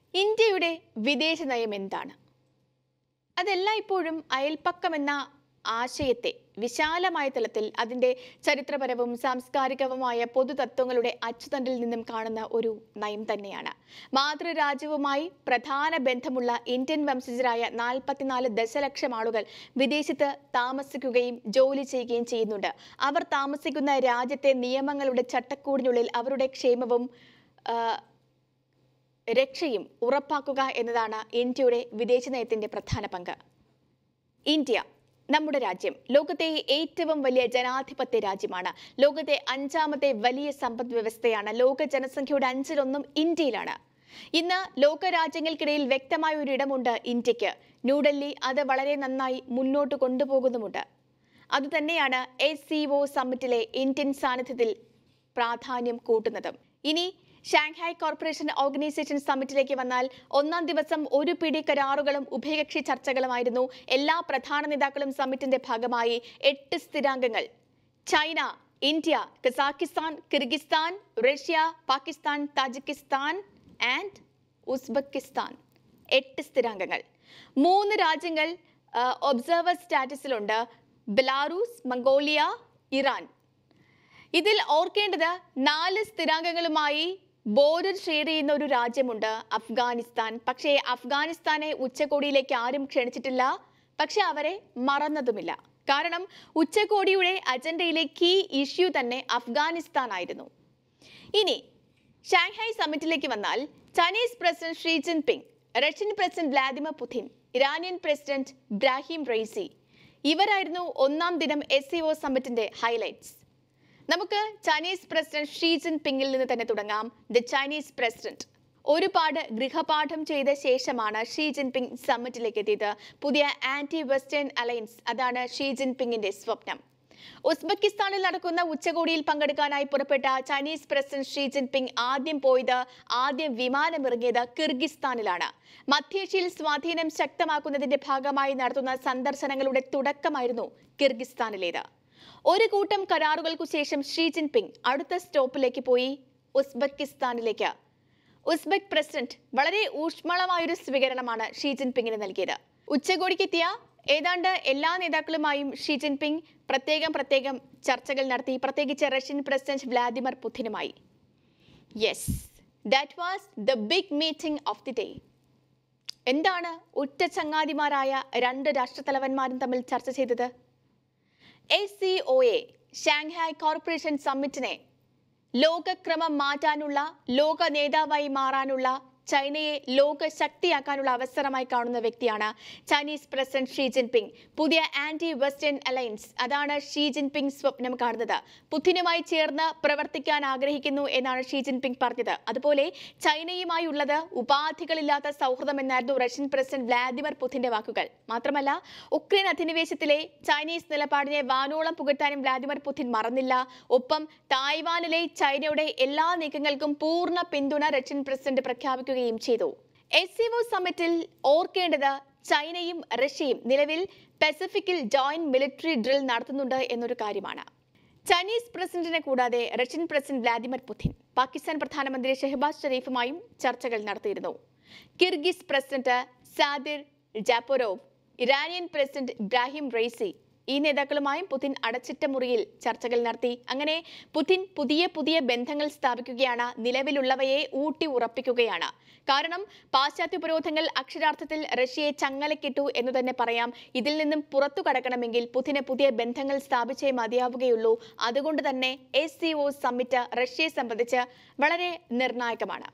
ഇന്ത്യയുടെ വിദേശ നയം എന്താണ് അതെല്ലായ്പ്പോഴും അയൽപ്പക്കം എന്ന ആശയത്തെ വിശാലമായ തലത്തിൽ അതിൻ്റെ ചരിത്രപരവും സാംസ്കാരികവുമായ പൊതുതത്വങ്ങളുടെ അച്ചുതണ്ടിൽ നിന്നും കാണുന്ന ഒരു നയം തന്നെയാണ് മാതൃരാജ്യവുമായി പ്രധാന ബന്ധമുള്ള ഇന്ത്യൻ വംശജരായ നാൽപ്പത്തിനാല് ദശലക്ഷം ആളുകൾ വിദേശത്ത് താമസിക്കുകയും ജോലി ചെയ്യുകയും ചെയ്യുന്നുണ്ട് അവർ താമസിക്കുന്ന രാജ്യത്തെ നിയമങ്ങളുടെ ചട്ടക്കൂടിനുള്ളിൽ അവരുടെ ക്ഷേമവും ആ, രക്ഷയും ഉറപ്പാക്കുക എന്നതാണ് ഇന്ത്യയുടെ വിദേശ നയത്തിന്റെ പ്രധാന പങ്ക് ഇന്ത്യ നമ്മുടെ രാജ്യം ലോകത്തെ ഏറ്റവും വലിയ ജനാധിപത്യ രാജ്യമാണ് ലോകത്തെ അഞ്ചാമത്തെ വലിയ സമ്പദ് വ്യവസ്ഥയാണ് ലോക ജനസംഖ്യയുടെ അഞ്ചിലൊന്നും ഇന്ത്യയിലാണ് ഇന്ന് ലോക രാജ്യങ്ങൾക്കിടയിൽ വ്യക്തമായ ഒരു ഇടമുണ്ട് ഇന്ത്യക്ക് ന്യൂഡൽഹി അത് വളരെ നന്നായി മുന്നോട്ട് കൊണ്ടുപോകുന്നുമുണ്ട് അതുതന്നെയാണ് എസ് സി ഒ സമ്മിറ്റിലെ ഇന്ത്യൻ സാന്നിധ്യത്തിൽ പ്രാധാന്യം കൂട്ടുന്നതും ഇനി ഷാങ്ഹായ് കോർപ്പറേഷൻ ഓർഗനൈസേഷൻ സമ്മിറ്റിലേക്ക് വന്നാൽ ഒന്നാം ദിവസം ഒരു പിടി കരാറുകളും ഉഭയകക്ഷി ചർച്ചകളുമായിരുന്നു എല്ലാ പ്രധാന നേതാക്കളും സമ്മിറ്റിന്റെ ഭാഗമായി എട്ട് സ്ഥിരാംഗങ്ങൾ China India Kazakhstan Kyrgyzstan Russia Pakistan Tajikistan and Uzbekistan എട്ട് സ്ഥിരാംഗങ്ങൾ മൂന്ന് രാജ്യങ്ങൾ ഒബ്സർവർ സ്റ്റാറ്റസിലുണ്ട് ബെലാറൂസ് മംഗോളിയ ഇറാൻ ഇതിൽ ഓർക്കേണ്ടത് നാല് സ്ഥിരാംഗങ്ങളുമായി ബോർഡർ ഷെയർ ചെയ്യുന്ന ഒരു രാജ്യമുണ്ട് അഫ്ഗാനിസ്ഥാൻ പക്ഷേ അഫ്ഗാനിസ്ഥാനെ ഉച്ചകോടിയിലേക്ക് ആരും ക്ഷണിച്ചിട്ടില്ല പക്ഷെ അവരെ മറന്നതുമില്ല കാരണം ഉച്ചകോടിയുടെ അജണ്ടയിലെ കീ ഇഷ്യൂ തന്നെ അഫ്ഗാനിസ്ഥാൻ ആയിരുന്നു ഇനി ഷാങ്ഹായ് സമ്മിറ്റിലേക്ക് വന്നാൽ Chinese president Xi Jinping Russian president Vladimir Putin Iranian president Ebrahim Raisi ഇവരായിരുന്നു ഒന്നാം ദിനം എസ് സി ഒ സമ്മിറ്റിന്റെ ഹൈലൈറ്റ്സ് നമുക്ക് ചൈനീസ് പ്രസിഡന്റ് ഷീ ജിൻപിങ്ങിൽ നിന്ന് തന്നെ തുടങ്ങാം ദി ചൈനീസ് പ്രസിഡന്റ് ഒരുപാട് ഗൃഹപാഠം ചെയ്ത ശേഷമാണ് ഷീ ജിൻപിങ് സമ്മിറ്റിലേക്ക് എത്തിയത് പുതിയ ആന്റി വെസ്റ്റേൺ അലയൻസ് അതാണ് ഷീ ജിൻപിങ്ങിന്റെ സ്വപ്നം ഉസ്ബെക്കിസ്ഥാനിൽ നടക്കുന്ന ഉച്ചകോടിയിൽ പങ്കെടുക്കാനായി പുറപ്പെട്ട ചൈനീസ് പ്രസിഡന്റ് ഷീ ജിൻപിങ് ആദ്യം പോയത് ആദ്യം വിമാനമിറങ്ങിയത് കിർഗിസ്ഥാനിലാണ് മധ്യേഷ്യയിൽ സ്വാധീനം ശക്തമാക്കുന്നതിന്റെ ഭാഗമായി നടത്തുന്ന സന്ദർശനങ്ങളുടെ തുടക്കമായിരുന്നു കിർഗിസ്ഥാനിലേത് ഒരു കൂട്ടം കരാറുകൾക്കു ശേഷം ഷീ ജിൻപിങ് അടുത്ത സ്റ്റോപ്പിലേക്ക് പോയി ഉസ്ബെക്കിസ്ഥാനിലേക്ക് ഉസ്ബെക് പ്രസിഡന്റ് വളരെ ഊഷ്മളമായൊരു സ്വീകരണമാണ് ഷീ ജിൻപിങ്ങിന് നൽകിയത് ഉച്ചകോടിക്കെത്തിയ ഏതാണ്ട് എല്ലാ നേതാക്കളുമായും ഷീ ജിൻപിങ് പ്രത്യേകം പ്രത്യേകം ചർച്ചകൾ നടത്തി പ്രത്യേകിച്ച് റഷ്യൻ പ്രസിഡന്റ് വ്ലാദിമിർ പുതിനുമായി yes that was the big meeting of the day എന്താണ് ഉറ്റ ചങ്ങാതിമാരായ രണ്ട് രാഷ്ട്രത്തലവന്മാരും തമ്മിൽ ചർച്ച ചെയ്തത് എസ് സി ഒ എ ഷാങ്ഹായ് കോർപ്പറേഷൻ സമ്മിറ്റിനെ ലോകക്രമം മാറ്റാനുള്ള ലോക നേതാവായി മാറാനുള്ള ചൈനയെ ലോക ശക്തിയാക്കാനുള്ള അവസരമായി കാണുന്ന വ്യക്തിയാണ് ചൈനീസ് പ്രസിഡന്റ് ഷീ ജിൻപിങ് പുതിയ ആന്റി വെസ്റ്റേൺ അലയൻസ് അതാണ് ഷീ ജിൻപിങ് സ്വപ്നം കാണുന്നത് പുത്തിനുമായി ചേർന്ന് പ്രവർത്തിക്കാൻ ആഗ്രഹിക്കുന്നു എന്നാണ് ഷീ ജിൻപിങ് പറഞ്ഞത് അതുപോലെ ചൈനയുമായി ഉള്ളത് ഉപാധികളില്ലാത്ത സൗഹൃദം എന്നായിരുന്നു റഷ്യൻ പ്രസിഡന്റ് വ്ലാദിമിർ പുതിന്റെ വാക്കുകൾ മാത്രമല്ല ഉക്രൈൻ അധിനിവേശത്തിലെ ചൈനീസ് നിലപാടിനെ വാനോളം പുകഴ്ത്താനും വ്ലാദിമിർ പുതിൻ മറന്നില്ല ഒപ്പം തായ്വാനിലെ ചൈനയുടെ എല്ലാ നീക്കങ്ങൾക്കും പൂർണ്ണ പിന്തുണ റഷ്യൻ പ്രസിഡന്റ് പ്രഖ്യാപിക്കുകയും ചെയ്തു എസ് സി ഒ സമ്മിറ്റിൽ ഓർക്കേണ്ടത് ചൈനയും റഷ്യയും നിലവിൽ പസഫിക്കിൽ ജോയിന്റ് മിലിറ്ററി ഡ്രിൽ നടത്തുന്നുണ്ട് എന്നൊരു കാര്യമാണ് ചൈനീസ് പ്രസിഡന്റിനെ കൂടാതെ Russian president Vladimir Putin Pakistan പ്രധാനമന്ത്രി ഷെഹബാസ് ഷെരീഫുമായും ചർച്ചകൾ നടത്തിയിരുന്നു Kyrgyz president Sadyr Japarov Iranian president Ebrahim Raisi ഈ നേതാക്കളുമായും പുതിൻ അടച്ചിട്ട മുറിയിൽ ചർച്ചകൾ നടത്തി അങ്ങനെ പുതിൻ പുതിയ പുതിയ ബന്ധങ്ങൾ സ്ഥാപിക്കുകയാണ് നിലവിലുള്ളവയെ ഊട്ടി ഉറപ്പിക്കുകയാണ് കാരണം പാശ്ചാത്യ ഉപരോധങ്ങൾ അക്ഷരാർത്ഥത്തിൽ റഷ്യയെ ചങ്ങലക്കിട്ടു എന്ന് തന്നെ പറയാം ഇതിൽ നിന്നും പുറത്തു കടക്കണമെങ്കിൽ പുതിന് പുതിയ ബന്ധങ്ങൾ സ്ഥാപിച്ചേ മതിയാവുകയുള്ളൂ അതുകൊണ്ട് തന്നെ എസ് സി ഒ സമ്മിറ്റ് റഷ്യയെ സംബന്ധിച്ച് വളരെ നിർണായകമാണ്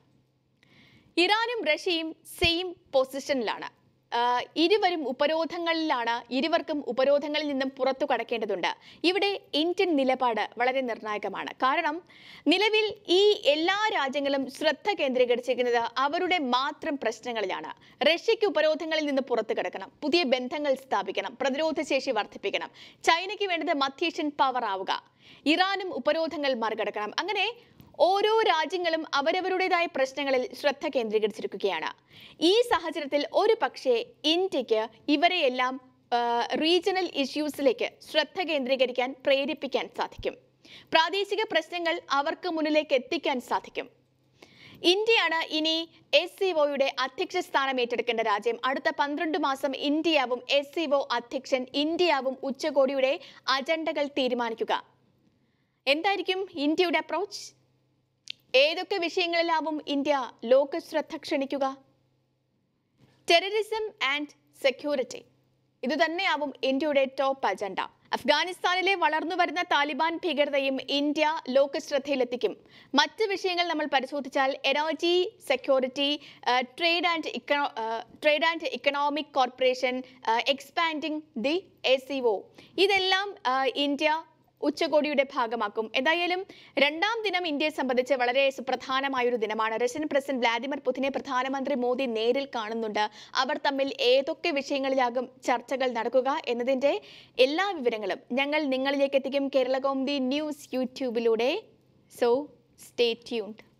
ഇറാനും റഷ്യയും സെയിം പൊസിഷനിലാണ് ആഹ് ഇരുവരും ഉപരോധങ്ങളിലാണ് ഇരുവർക്കും ഉപരോധങ്ങളിൽ നിന്നും പുറത്തു കടക്കേണ്ടതുണ്ട് ഇവിടെ ഇന്ത്യൻ നിലപാട് വളരെ നിർണായകമാണ് കാരണം നിലവിൽ ഈ എല്ലാ രാജ്യങ്ങളും ശ്രദ്ധ കേന്ദ്രീകരിച്ചിരിക്കുന്നത് അവരുടെ മാത്രം പ്രശ്നങ്ങളിലാണ് റഷ്യയ്ക്ക് ഉപരോധങ്ങളിൽ നിന്ന് പുറത്തു കടക്കണം പുതിയ ബന്ധങ്ങൾ സ്ഥാപിക്കണം പ്രതിരോധ ശേഷി വർദ്ധിപ്പിക്കണം ചൈനയ്ക്ക് വേണ്ടത് മധ്യേഷ്യൻ പവർ ആവുക ഇറാനും ഉപരോധങ്ങൾ മറികടക്കണം അങ്ങനെ ഓരോ രാജ്യങ്ങളും അവരവരുടേതായ പ്രശ്നങ്ങളിൽ ശ്രദ്ധ കേന്ദ്രീകരിച്ചിരിക്കുകയാണ് ഈ സാഹചര്യത്തിൽ ഒരു പക്ഷേ ഇന്ത്യക്ക് ഇവരെയെല്ലാം റീജിയണൽ ഇഷ്യൂസിലേക്ക് ശ്രദ്ധ കേന്ദ്രീകരിക്കാൻ പ്രേരിപ്പിക്കാൻ സാധിക്കും പ്രാദേശിക പ്രശ്നങ്ങൾ അവർക്ക് മുന്നിലേക്ക് എത്തിക്കാൻ സാധിക്കും ഇന്ത്യയാണ് ഇനി എസ് സി ഒയുടെ അധ്യക്ഷ സ്ഥാനം ഏറ്റെടുക്കേണ്ട രാജ്യം അടുത്ത പന്ത്രണ്ട് മാസം ഇന്ത്യയാവും എസ് സി ഒ അധ്യക്ഷൻ ഇന്ത്യയാവും ഉച്ചകോടിയുടെ അജണ്ടകൾ തീരുമാനിക്കുക എന്തായിരിക്കും ഇന്ത്യയുടെ അപ്രോച്ച് ഏതൊക്കെ വിഷയങ്ങളിലാവും ഇന്ത്യ ലോക ശ്രദ്ധ ക്ഷണിക്കുക ടെററിസം ആൻഡ് സെക്യൂരിറ്റി ഇത് തന്നെയാവും ഇന്ത്യയുടെ ടോപ്പ് അജണ്ട അഫ്ഗാനിസ്ഥാനിലെ വളർന്നു വരുന്ന താലിബാൻ ഭീകരതയും ഇന്ത്യ ലോക ശ്രദ്ധയിലെത്തിക്കും മറ്റ് വിഷയങ്ങൾ നമ്മൾ പരിശോധിച്ചാൽ energy security trade and trade and economic corporation expanding the A C O ഇതെല്ലാം ആ, ഇന്ത്യ ഉച്ചകോടിയുടെ ഭാഗമാക്കും എന്തായാലും രണ്ടാം ദിനം ഇന്ത്യയെ സംബന്ധിച്ച് വളരെ സുപ്രധാനമായൊരു ദിനമാണ് റഷ്യൻ പ്രസിഡന്റ് വ്ലാദിമിർ പുതിനെ പ്രധാനമന്ത്രി മോദി നേരിൽ കാണുന്നുണ്ട് അവർ തമ്മിൽ ഏതൊക്കെ വിഷയങ്ങളിലാകും ചർച്ചകൾ നടക്കുക എന്നതിന്റെ എല്ലാ വിവരങ്ങളും ഞങ്ങൾ നിങ്ങളിലേക്ക് എത്തിക്കും കേരള കൗമുദി ന്യൂസ് യൂട്യൂബിലൂടെ സോ സ്റ്റേ ട്യൂൺഡ്